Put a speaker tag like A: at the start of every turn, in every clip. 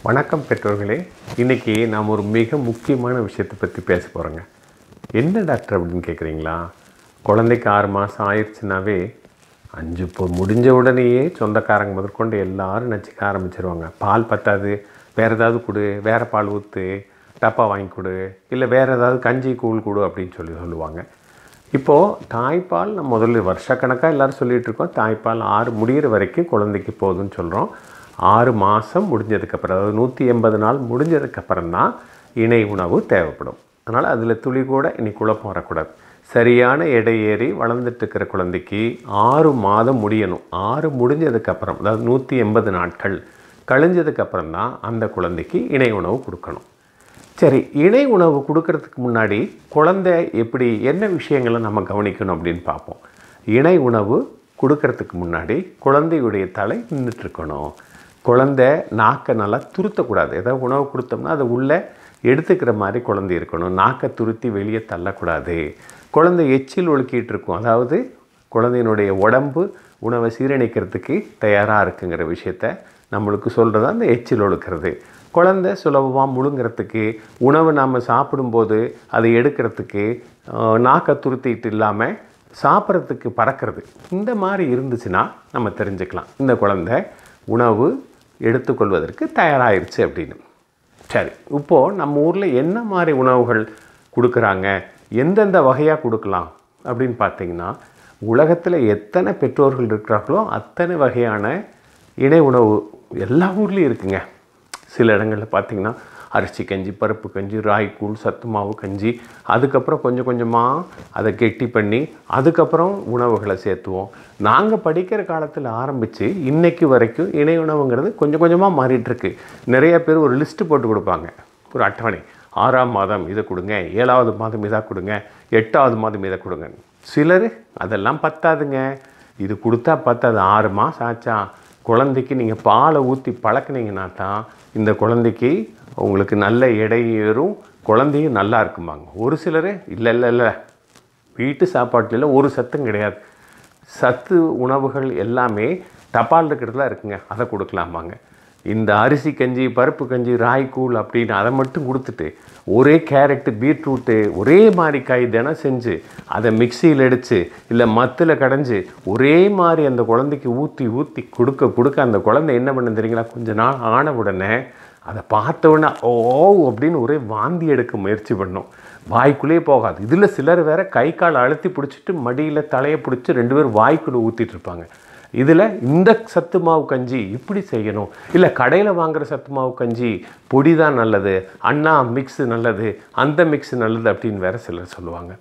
A: வணக்கம் பெற்றோர்களே இன்னைக்கு நாம் ஒரு மிக முக்கியமான விஷயத்தை பற்றி பேச போகிறோங்க என்ன டாக்டர் அப்படின்னு கேட்குறீங்களா குழந்தைக்கு ஆறு மாதம் ஆயிடுச்சுனாவே அஞ்சு இப்போ முடிஞ்ச உடனேயே சொந்தக்காரங்க முதற்கொண்டு எல்லாரும் நச்சுக்க ஆரம்பிச்சிருவாங்க பால் பத்தாது வேறு ஏதாவது கொடு வேறு பால் ஊற்று டப்பா வாங்கி கொடு இல்லை வேறு ஏதாவது கஞ்சி கூழ் கொடு அப்படின்னு சொல்லி சொல்லுவாங்க இப்போது தாய்ப்பால் நம்ம முதல்ல வருஷக்கணக்காக எல்லோரும் சொல்லிகிட்டு இருக்கோம் தாய்ப்பால் ஆறு முடிகிற வரைக்கும் குழந்தைக்கு போதும்னு சொல்கிறோம் ஆறு மாதம் முடிஞ்சதுக்கப்புறம் அதாவது நூற்றி எண்பது நாள் முடிஞ்சதுக்கப்புறம் தான் இணை உணவு தேவைப்படும் அதனால் அதில் துளி கூட இனி குழப்பம் வரக்கூடாது சரியான எடை ஏறி வளர்ந்துட்டு இருக்கிற குழந்தைக்கு ஆறு மாதம் முடியணும் ஆறு முடிஞ்சதுக்கப்புறம் அதாவது நூற்றி எண்பது நாட்கள் கழிஞ்சதுக்கப்புறம் தான் அந்த குழந்தைக்கு இணை உணவு கொடுக்கணும் சரி இணை உணவு கொடுக்கறதுக்கு முன்னாடி குழந்தை எப்படி என்ன விஷயங்களை நம்ம கவனிக்கணும் அப்படின்னு பார்ப்போம் இணை உணவு கொடுக்கறதுக்கு முன்னாடி குழந்தையுடைய தலை நின்றுட்டு இருக்கணும் குழந்தை நாக்கை நல்லா துருத்தக்கூடாது ஏதாவது உணவு கொடுத்தோம்னா அதை உள்ளே எடுத்துக்கிற மாதிரி குழந்தை இருக்கணும் நாக்கை துருத்தி வெளியே தள்ளக்கூடாது குழந்தை எச்சில் ஒழுக்கிட்டு இருக்கும் அதாவது குழந்தையினுடைய உடம்பு உணவை சீரணிக்கிறதுக்கு தயாராக இருக்குங்கிற விஷயத்த நம்மளுக்கு சொல்கிறது அந்த எச்சில் ஒழுக்கிறது குழந்தை சுலபமாக முழுங்கிறதுக்கு உணவு நாம் சாப்பிடும்போது அதை எடுக்கிறதுக்கு ஆஹ், நாக்கை துருத்திட்டு இல்லாமல் சாப்பிட்றதுக்கு பறக்கிறது இந்த மாதிரி இருந்துச்சுன்னா நம்ம தெரிஞ்சுக்கலாம் இந்த குழந்தை உணவு எடுத்துக்கொள்வதற்கு தயாராகிருச்சு அப்படின்னு சரி இப்போது நம்ம ஊரில் என்ன மாதிரி உணவுகள் கொடுக்குறாங்க எந்தெந்த வகையாக கொடுக்கலாம் அப்படின்னு பார்த்தீங்கன்னா உலகத்தில் எத்தனை பெற்றோர்கள் இருக்கிறார்களோ அத்தனை வகையான இணை உணவு எல்லா ஊர்லேயும் இருக்குங்க சில இடங்களில் பார்த்தீங்கன்னா அரிசி கஞ்சி பருப்பு கஞ்சி ராய்க்கூழ் சத்து மாவு கஞ்சி அதுக்கப்புறம் கொஞ்சம் கொஞ்சமாக அதை கெட்டி பண்ணி அதுக்கப்புறம் உணவுகளை சேர்த்துவோம் நாங்கள் படிக்கிற காலத்தில் ஆரம்பித்து இன்னைக்கு வரைக்கும் இணை உணவுங்கிறது கொஞ்சம் கொஞ்சமாக மாறிட்டுருக்கு நிறைய பேர் ஒரு லிஸ்ட்டு போட்டு கொடுப்பாங்க ஒரு அட்டவணை ஆறாம் மாதம் இதை கொடுங்க ஏழாவது மாதம் இதை கொடுங்க எட்டாவது மாதம் இதை கொடுங்க சிலர் அதெல்லாம் பத்தாதுங்க இது கொடுத்தா பத்தாது ஆறு மாதம் ஆச்சா குழந்தைக்கு நீங்கள் பாலை ஊற்றி பழக்குனீங்கன்னா தான் இந்த குழந்தைக்கு உங்களுக்கு நல்ல எடை ஏறும் குழந்தையும் நல்லா இருக்குமாங்க ஒரு சிலர் இல்லை இல்லை இல்லை வீட்டு சாப்பாட்டுல ஒரு சத்தும் கிடையாது சத்து உணவுகள் எல்லாமே டப்பால் இருக்கிறதுல இருக்குங்க அதை கொடுக்கலாமாங்க இந்த அரிசி கஞ்சி பருப்பு கஞ்சி ராய்க்கூழ் அப்படின்னு அதை மட்டும் கொடுத்துட்டு ஒரே கேரட்டு பீட்ரூட்டு ஒரே மாதிரி காய் தினம் செஞ்சு அதை மிக்சியில் அடித்து இல்லை மத்தில் கடைஞ்சு ஒரே மாதிரி அந்த குழந்தைக்கு ஊற்றி ஊற்றி கொடுக்க கொடுக்க அந்த குழந்தை என்ன பண்ணு தெரியுங்களா கொஞ்ச நாள் ஆன உடனே அதை பார்த்த உடனே ஓ அப்படின்னு ஒரே வாந்தி எடுக்க முயற்சி பண்ணும் வாய்க்குள்ளேயே போகாது இதில் சிலர் வேற கை கால் அழுத்தி பிடிச்சிட்டு மடியில் தலையை பிடிச்சி ரெண்டு பேரும் வாய்க்குள்ளே ஊற்றிட்டு இருப்பாங்க இதில் இந்த சத்து மாவு கஞ்சி இப்படி செய்யணும் இல்லை கடையில் வாங்குற சத்து மாவு கஞ்சி பொடி தான் நல்லது அண்ணா மிக்ஸு நல்லது அந்த மிக்ஸு நல்லது அப்படின்னு வேற சிலர் சொல்லுவாங்க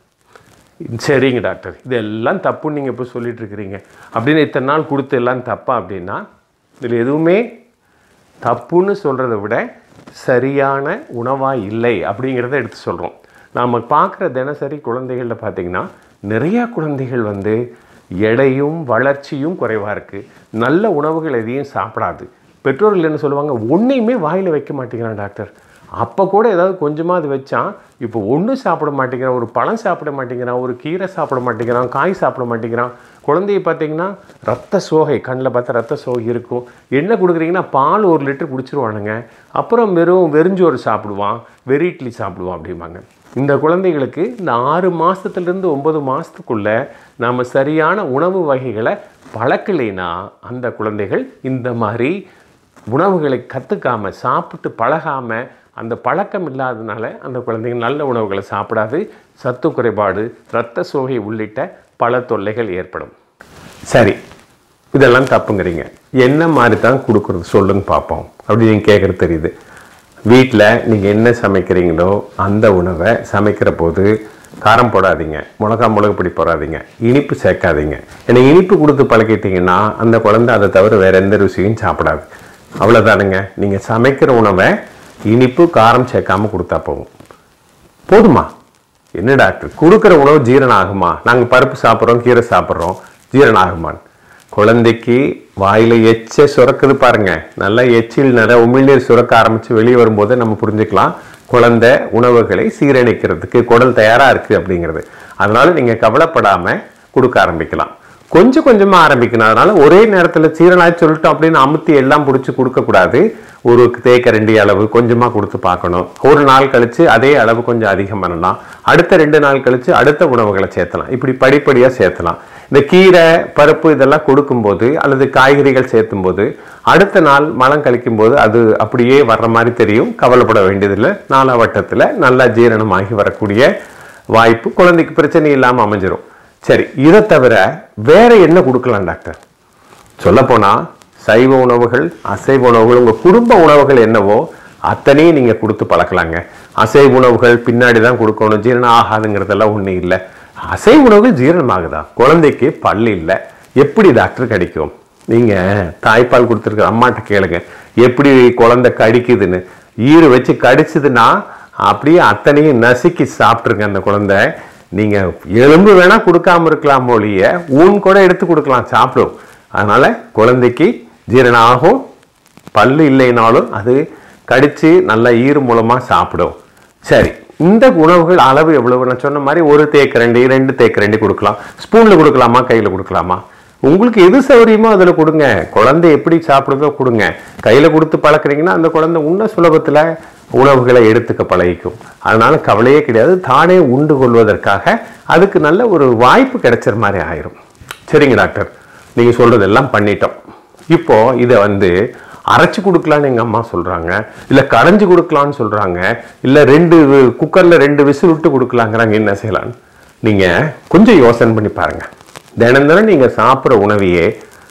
A: சரிங்க டாக்டர் இதெல்லாம் தப்புன்னு நீங்கள் இப்போ சொல்லிட்டு இருக்கிறீங்க அப்படின்னு இத்தனை நாள் கொடுத்து எல்லாம் தப்பா அப்படின்னா இதில் எதுவுமே தப்புன்னு சொல்கிறத விட சரியான உணவாக இல்லை அப்படிங்கிறத எடுத்து சொல்கிறோம் நாம் பார்க்குற தினசரி குழந்தைகளில் பார்த்திங்கன்னா நிறையா குழந்தைகள் வந்து எடையும் வளர்ச்சியும் குறைவாக இருக்குது நல்ல உணவுகள் எதையும் சாப்பிடாது பெற்றோர்கள் என்ன சொல்லுவாங்க ஒன்றையுமே வாயில் வைக்க மாட்டேங்கிறான் டாக்டர் அப்போ கூட ஏதாவது கொஞ்சமாக அது வச்சான் இப்போ ஒன்றும் சாப்பிட மாட்டேங்கிறான் ஒரு பழம் சாப்பிட மாட்டேங்கிறான் ஒரு கீரை சாப்பிட மாட்டேங்கிறான் காய் சாப்பிட மாட்டேங்கிறான் குழந்தைய பார்த்தீங்கன்னா ரத்த சோகை கண்ணில் பார்த்தா ரத்த சோகை இருக்கும் என்ன கொடுக்குறீங்கன்னா பால் ஒரு லிட்டர் குடிச்சிருவானுங்க அப்புறம் வெறும் வெறிஞ்சோறு சாப்பிடுவான் வெறி இட்லி சாப்பிடுவான் அப்படிம்பாங்க இந்த குழந்தைகளுக்கு இந்த ஆறு மாதத்துலேருந்து ஒம்பது மாதத்துக்குள்ளே நாம் சரியான உணவு வகைகளை பழக்கலைன்னா அந்த குழந்தைகள் இந்த மாதிரி உணவுகளை கற்றுக்காம சாப்பிட்டு பழகாமல் அந்த பழக்கம் இல்லாததுனால அந்த குழந்தைங்க நல்ல உணவுகளை சாப்பிடாது சத்து குறைபாடு இரத்த சோகை உள்ளிட்ட பல தொல்லைகள் ஏற்படும் சரி இதெல்லாம் தப்புங்கிறீங்க என்ன மாதிரி தான் கொடுக்குறது சொல்லுங்க பார்ப்போம் அப்படி நீங்கள் கேட்குறது தெரியுது வீட்டில் நீங்கள் என்ன சமைக்கிறீங்களோ அந்த உணவை சமைக்கிற போது காரம் போடாதீங்க மிளகா மிளகு பொடி போடாதீங்க இனிப்பு சேர்க்காதீங்க ஏன்னா இனிப்பு கொடுத்து பழக்கிட்டீங்கன்னா அந்த குழந்தை அதை தவிர வேற எந்த ருசியும் சாப்பிடாது அவ்வளோதானுங்க நீங்கள் சமைக்கிற உணவை இனிப்பு காரம் சேர்க்காம கொடுத்தா போதும் போதுமா என்ன டாக்டர் கொடுக்குற உணவு ஜீரணம் ஆகுமா நாங்கள் பருப்பு சாப்பிட்றோம் கீரை சாப்பிட்றோம் ஜீரணம் ஆகுமான்னு குழந்தைக்கு வாயில் எச்ச சுரக்குது பாருங்க நல்லா எச்சில் நிற உமிழ்நீர் சுரக்க ஆரம்பித்து வெளியே வரும்போது நம்ம புரிஞ்சுக்கலாம் குழந்தை உணவுகளை சீரணிக்கிறதுக்கு குடல் தயாராக இருக்குது அப்படிங்கிறது அதனால நீங்கள் கவலைப்படாமல் கொடுக்க ஆரம்பிக்கலாம் கொஞ்சம் கொஞ்சமா ஆரம்பிக்கணும் அதனால ஒரே நேரத்துல சீரனாய் சொல்லிட்டோம் அப்படின்னு அமுத்தி எல்லாம் பிடிச்சி கொடுக்க கூடாது ஒரு தேக்கரண்டி அளவு கொஞ்சமா கொடுத்து பார்க்கணும் ஒரு நாள் கழிச்சு அதே அளவு கொஞ்சம் அதிகம் பண்ணலாம் அடுத்த ரெண்டு நாள் கழிச்சு அடுத்த உணவுகளை சேர்த்தலாம் இப்படி படிப்படியா சேர்த்தலாம் இந்த கீரை பருப்பு இதெல்லாம் கொடுக்கும்போது அல்லது காய்கறிகள் சேர்த்தும் போது அடுத்த நாள் மலம் கழிக்கும் போது அது அப்படியே வர்ற மாதிரி தெரியும் கவலைப்பட வேண்டியதில்லை நாலாவட்டத்தில் நல்லா ஜீரணமாகி வரக்கூடிய வாய்ப்பு குழந்தைக்கு பிரச்சனை இல்லாமல் அமைஞ்சிரும் சரி இதை தவிர வேற என்ன கொடுக்கலாம் டாக்டர் சொல்லப்போனா சைவ உணவுகள் அசைவ உணவுகள் உங்க குடும்ப உணவுகள் என்னவோ அத்தனையும் நீங்க கொடுத்து பழக்கலாங்க அசைவ உணவுகள் பின்னாடி தான் கொடுக்கணும் ஜீரணம் ஆகாதுங்கிறதெல்லாம் ஒண்ணும் இல்லை அசைவ உணவுகள் ஜீரணமாகுதா குழந்தைக்கு பல்லு இல்லை எப்படி டாக்டர் கிடைக்கும் நீங்க தாய்ப்பால் கொடுத்துருக்க அம்மாட்ட கேளுங்க எப்படி குழந்தை கடிக்குதுன்னு ஈறு வச்சு கடிச்சதுன்னா அப்படியே அத்தனையும் நசுக்கி சாப்பிட்ருங்க அந்த குழந்தை நீங்க எலும்பு வேணா கொடுக்காம இருக்கலாம் ஒழிய ஊன் கூட எடுத்து கொடுக்கலாம் சாப்பிடும் அதனால குழந்தைக்கு ஜீரணம் ஆகும் பல்லு இல்லைனாலும் அது கடிச்சு நல்லா ஈறு மூலமா சாப்பிடும் சரி இந்த உணவுகள் அளவு எவ்வளவு நான் சொன்ன மாதிரி ஒரு தேக்கரண்டி ரெண்டு தேக்கரண்டி கொடுக்கலாம் ஸ்பூன்ல கொடுக்கலாமா கையில கொடுக்கலாமா உங்களுக்கு எது சௌரியமோ அதில் கொடுங்க குழந்தை எப்படி சாப்பிடுதோ கொடுங்க கையில் கொடுத்து பழக்கிறீங்கன்னா அந்த குழந்தை உண்ண சுலபத்தில் உணவுகளை எடுத்துக்க பழகிக்கும் அதனால கவலையே கிடையாது தானே உண்டு கொள்வதற்காக அதுக்கு நல்ல ஒரு வாய்ப்பு கிடைச்ச மாதிரி ஆயிரும் சரிங்க டாக்டர் நீங்கள் சொல்றதெல்லாம் பண்ணிட்டோம் இப்போ இதை வந்து அரைச்சு கொடுக்கலான்னு எங்கள் அம்மா சொல்கிறாங்க இல்லை கடைஞ்சு கொடுக்கலான்னு சொல்கிறாங்க இல்லை ரெண்டு குக்கரில் ரெண்டு விசில் விட்டு கொடுக்கலாங்கிறாங்க என்ன செய்யலான்னு நீங்கள் கொஞ்சம் யோசனை பண்ணி பாருங்கள் தினம் தினம் நீங்கள் சாப்பிட்ற உணவையே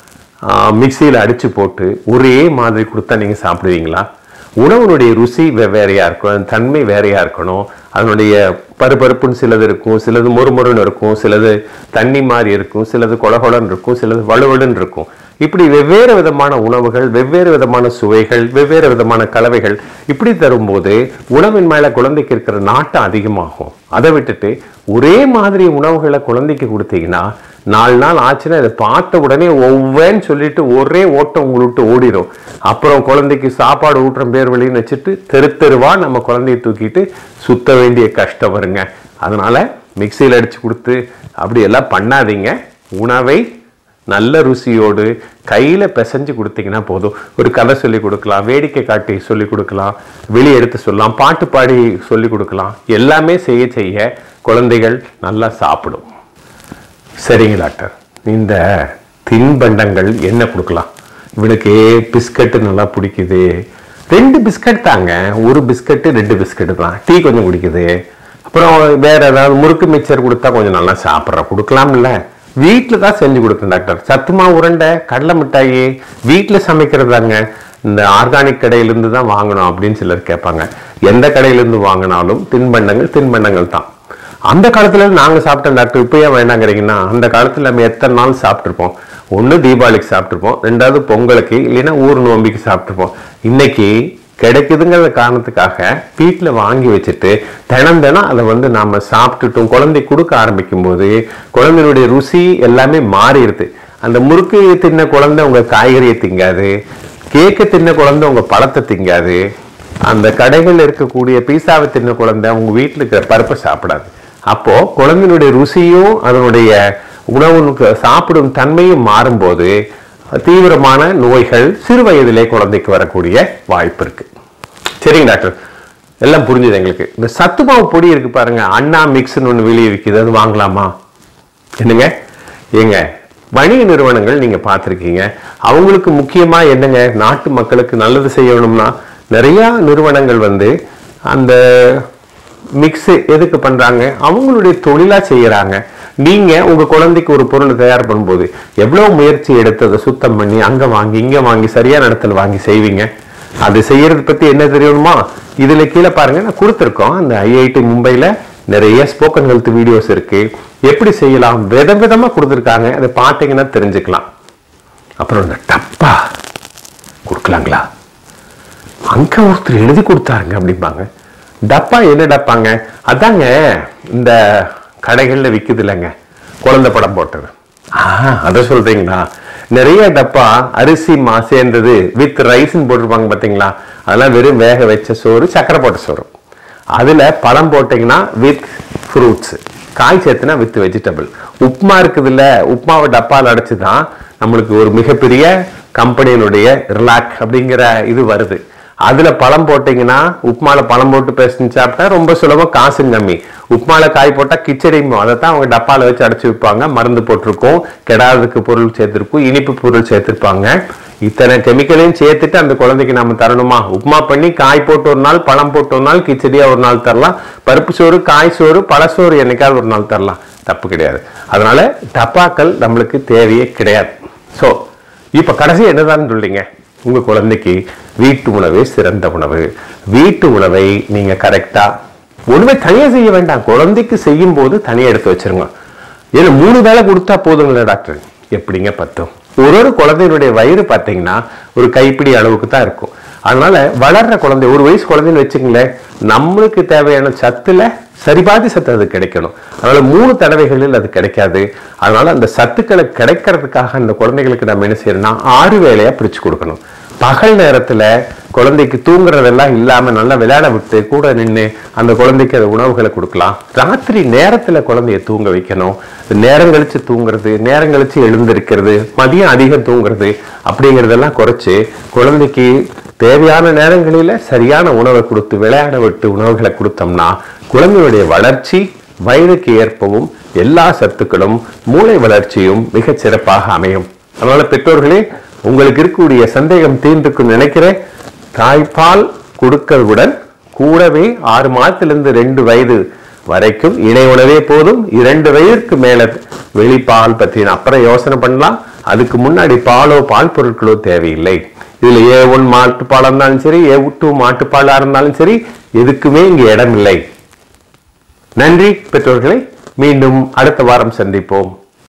A: மிக்சியில் அடித்து போட்டு ஒரே மாதிரி கொடுத்தா நீங்கள் சாப்பிடுவீங்களா உணவுனுடைய ருசி வெவ்வேறையா இருக்கும் அதன் தன்மை வேறையா இருக்கணும் அதனுடைய பருபருப்புன்னு சிலது இருக்கும் சிலது மொறுமொறுன்னு இருக்கும் சிலது தண்ணி மாதிரி இருக்கும் சிலது கொலகொலன்னு இருக்கும் சிலது வலுவலுன்னு இருக்கும் இப்படி வெவ்வேறு விதமான உணவுகள் வெவ்வேறு விதமான சுவைகள் வெவ்வேறு விதமான கலவைகள் இப்படி தரும்போது உணவின் மேல குழந்தைக்கு இருக்கிற நாட்டம் அதிகமாகும் அதை விட்டுட்டு ஒரே மாதிரி உணவுகளை குழந்தைக்கு கொடுத்தீங்கன்னா நாலு நாள் ஆச்சுன்னா இதை பார்த்த உடனே ஒவ்வேன்னு சொல்லிட்டு ஒரே ஓட்டம் உங்களை விட்டு ஓடிடும் அப்புறம் குழந்தைக்கு சாப்பாடு ஊட்டுற பேர் வழின்னு வச்சுட்டு தெரு தெருவா நம்ம குழந்தைய தூக்கிட்டு சுத்த வேண்டிய கஷ்டம் வருங்க அதனால மிக்சியில் அடிச்சு கொடுத்து அப்படி எல்லாம் பண்ணாதீங்க உணவை நல்ல ருசியோடு கையில் பிசைஞ்சு கொடுத்தீங்கன்னா போதும் ஒரு கதை சொல்லி கொடுக்கலாம் வேடிக்கை காட்டி சொல்லி கொடுக்கலாம் வெளியே எடுத்து சொல்லலாம் பாட்டு பாடி சொல்லி கொடுக்கலாம் எல்லாமே செய்ய செய்ய குழந்தைகள் நல்லா சாப்பிடும் சரிங்க டாக்டர் இந்த தின்பண்டங்கள் என்ன கொடுக்கலாம் இவனுக்கு பிஸ்கட்டு நல்லா பிடிக்குது ரெண்டு பிஸ்கட் தாங்க ஒரு பிஸ்கட்டு ரெண்டு பிஸ்கட்டு தான் டீ கொஞ்சம் குடிக்குது அப்புறம் வேற ஏதாவது முறுக்கு மிக்சர் கொடுத்தா கொஞ்சம் நல்லா சாப்பிட்றோம் கொடுக்கலாம்ல வீட்டில் தான் செஞ்சு கொடுக்கணும் டாக்டர் சத்துமா உருண்டை கடலை மிட்டாயி வீட்டில் சமைக்கிறதாங்க இந்த ஆர்கானிக் கடையிலேருந்து தான் வாங்கணும் அப்படின்னு சிலர் கேட்பாங்க எந்த கடையிலேருந்து வாங்கினாலும் தின்பண்டங்கள் தின்பண்டங்கள் தான் அந்த காலத்துல நாங்க சாப்பிட்டோம் டாக்டர் இப்போ ஏன் வேண்டாங்கிறீங்கன்னா அந்த காலத்துல நம்ம எத்தனை நாள் சாப்பிட்ருப்போம் ஒண்ணு தீபாவளிக்கு சாப்பிட்ருப்போம் ரெண்டாவது பொங்கலுக்கு இல்லைன்னா ஊர் நோம்பிக்கு சாப்பிட்ருப்போம் இன்னைக்கு கிடைக்குதுங்கிற காரணத்துக்காக வீட்டில் வாங்கி வச்சுட்டு தினம் தினம் அதை வந்து நாம சாப்பிட்டுட்டோம் குழந்தை கொடுக்க ஆரம்பிக்கும் போது குழந்தையினுடைய ருசி எல்லாமே மாறிடுது அந்த முறுக்கு தின்ன குழந்தை உங்க காய்கறியை திங்காது கேக்கு தின்ன குழந்தை உங்க பழத்தை திங்காது அந்த கடைகளில் இருக்கக்கூடிய பீஸாவை தின்ன குழந்தை உங்க வீட்டில் இருக்கிற பருப்பை சாப்பிடாது அப்போ குழந்தையினுடைய ருசியும் அதனுடைய உணவுக்கு சாப்பிடும் தன்மையும் மாறும்போது தீவிரமான நோய்கள் சிறு வயதிலே குழந்தைக்கு வரக்கூடிய வாய்ப்பு இருக்கு சரிங்க டாக்டர் எல்லாம் புரிஞ்சுது எங்களுக்கு இந்த சத்து மாவு பொடி இருக்கு பாருங்க அண்ணா மிக்ஸ்னு ஒன்று வெளியே விற்கிது அது வாங்கலாமா என்னங்க ஏங்க வணிக நிறுவனங்கள் நீங்க பார்த்துருக்கீங்க அவங்களுக்கு முக்கியமா என்னங்க நாட்டு மக்களுக்கு நல்லது செய்யணும்னா நிறைய நிறுவனங்கள் வந்து அந்த மிக்ஸ் எதுக்கு பண்றாங்க அவங்களுடைய தொழிலா செய்யறாங்க நீங்க உங்க குழந்தைக்கு ஒரு பொருள் தயார் பண்ணும்போது எவ்வளவு முயற்சி எடுத்து அதை சுத்தம் பண்ணி அங்க வாங்கி இங்க வாங்கி சரியான இடத்துல வாங்கி செய்வீங்க அது செய்யறது பத்தி என்ன தெரியணுமா இதுல கீழே பாருங்க நான் கொடுத்துருக்கோம் அந்த ஐஐடி மும்பைல நிறைய ஸ்போக்கன் ஹெல்த் வீடியோஸ் இருக்கு எப்படி செய்யலாம் வித விதமா கொடுத்துருக்காங்க அதை பார்த்தீங்கன்னா தெரிஞ்சுக்கலாம் அப்புறம் இந்த டப்பா கொடுக்கலாங்களா அங்க ஒருத்தர் எழுதி கொடுத்தாருங்க அப்படிம்பாங்க டப்பா என்ன டப்பாங்க அதாங்க இந்த கடைகளில் விற்குது இல்லைங்க குழந்தை படம் போட்டது ஆ அதை சொல்றீங்களா நிறைய டப்பா அரிசி மா சேர்ந்தது வித் ரைஸ்ன்னு போட்டிருப்பாங்க பார்த்தீங்களா அதெல்லாம் வெறும் வேக வச்ச சோறு சக்கரை போட்ட சோறு அதுல பழம் போட்டீங்கன்னா வித் ஃப்ரூட்ஸ் காய் சேர்த்துனா வித் வெஜிடபிள் உப்புமா இருக்குது இல்ல உப்புமாவை டப்பால் அடைச்சு தான் நம்மளுக்கு ஒரு மிகப்பெரிய கம்பெனியினுடைய ரிலாக் அப்படிங்கிற இது வருது அதுல பழம் போட்டீங்கன்னா உப்புமால பழம் போட்டு பேசின்னு சாப்பிட்டா ரொம்ப சுலபம் காசும் கம்மி உப்புமால காய் போட்டா கிச்சடிமோ அதை தான் அவங்க டப்பால வச்சு அடைச்சு வைப்பாங்க மருந்து போட்டிருக்கோம் கெடாததுக்கு பொருள் சேர்த்திருக்கும் இனிப்பு பொருள் சேர்த்திருப்பாங்க இத்தனை கெமிக்கலையும் சேர்த்துட்டு அந்த குழந்தைக்கு நம்ம தரணுமா உப்புமா பண்ணி காய் போட்டு ஒரு நாள் பழம் போட்டு ஒரு நாள் கிச்சடியா ஒரு நாள் தரலாம் பருப்பு சோறு காய் சோறு பழசோறு என்னைக்காவது ஒரு நாள் தரலாம் தப்பு கிடையாது அதனால டப்பாக்கள் நம்மளுக்கு தேவையே கிடையாது ஸோ இப்போ கடைசி என்னதான் சொல்றீங்க உங்க குழந்தைக்கு வீட்டு உணவே சிறந்த உணவு வீட்டு உணவை நீங்க கரெக்டா ஒண்ணுமே தனியா செய்ய வேண்டாம் குழந்தைக்கு செய்யும் போது தனியா எடுத்து வச்சிருங்க ஏன்னா மூணு வேளை கொடுத்தா போதுங்களா டாக்டர் எப்படிங்க பத்தும் ஒரு ஒரு குழந்தையினுடைய வயிறு பார்த்தீங்கன்னா ஒரு கைப்பிடி அளவுக்கு தான் இருக்கும் அதனால வளர்ற குழந்தை ஒரு வயசு குழந்தைன்னு வச்சுங்களேன் நம்மளுக்கு தேவையான சத்துல சரிபாதி சத்து அது கிடைக்கணும் அதனால மூணு தடவைகளில் அது கிடைக்காது அதனால அந்த சத்துக்களை கிடைக்கிறதுக்காக அந்த குழந்தைகளுக்கு நம்ம என்ன செய்யணும்னா ஆறு வேளையா பிரிச்சு கொடுக்கணும் பகல் நேரத்துல குழந்தைக்கு தூங்குறதெல்லாம் இல்லாம நல்லா விளையாட விட்டு கூட நின்று அந்த குழந்தைக்கு அந்த உணவுகளை கொடுக்கலாம் ராத்திரி நேரத்துல குழந்தைய தூங்க வைக்கணும் நேரம் கழிச்சு தூங்குறது நேரம் கழிச்சு எழுந்திருக்கிறது மதியம் அதிகம் தூங்குறது அப்படிங்கிறதெல்லாம் குறைச்சு குழந்தைக்கு தேவையான நேரங்களில சரியான உணவை கொடுத்து விளையாட விட்டு உணவுகளை கொடுத்தோம்னா குழந்தையுடைய வளர்ச்சி வயதுக்கு ஏற்பவும் எல்லா சத்துக்களும் மூளை வளர்ச்சியும் மிகச் சிறப்பாக அமையும் அதனால பெற்றோர்களே உங்களுக்கு இருக்கக்கூடிய சந்தேகம் தீர்ந்துக்கும் நினைக்கிறேன் தாய்ப்பால் கொடுக்கவுடன் கூடவே ஆறு மாதத்திலிருந்து ரெண்டு வயது வரைக்கும் இணை உணவே போதும் இரண்டு வயதிற்கு மேல வெளிப்பால் பற்றி நான் அப்புறம் யோசனை பண்ணலாம் அதுக்கு முன்னாடி பாலோ பால் பொருட்களோ தேவையில்லை இதுல ஏ ஒன் மாட்டுப்பாலா இருந்தாலும் சரி ஏ டூ மாட்டுப்பாலா இருந்தாலும் சரி எதுக்குமே இங்க இடம் இல்லை நன்றி பெற்றோர்களை மீண்டும் அடுத்த வாரம் சந்திப்போம்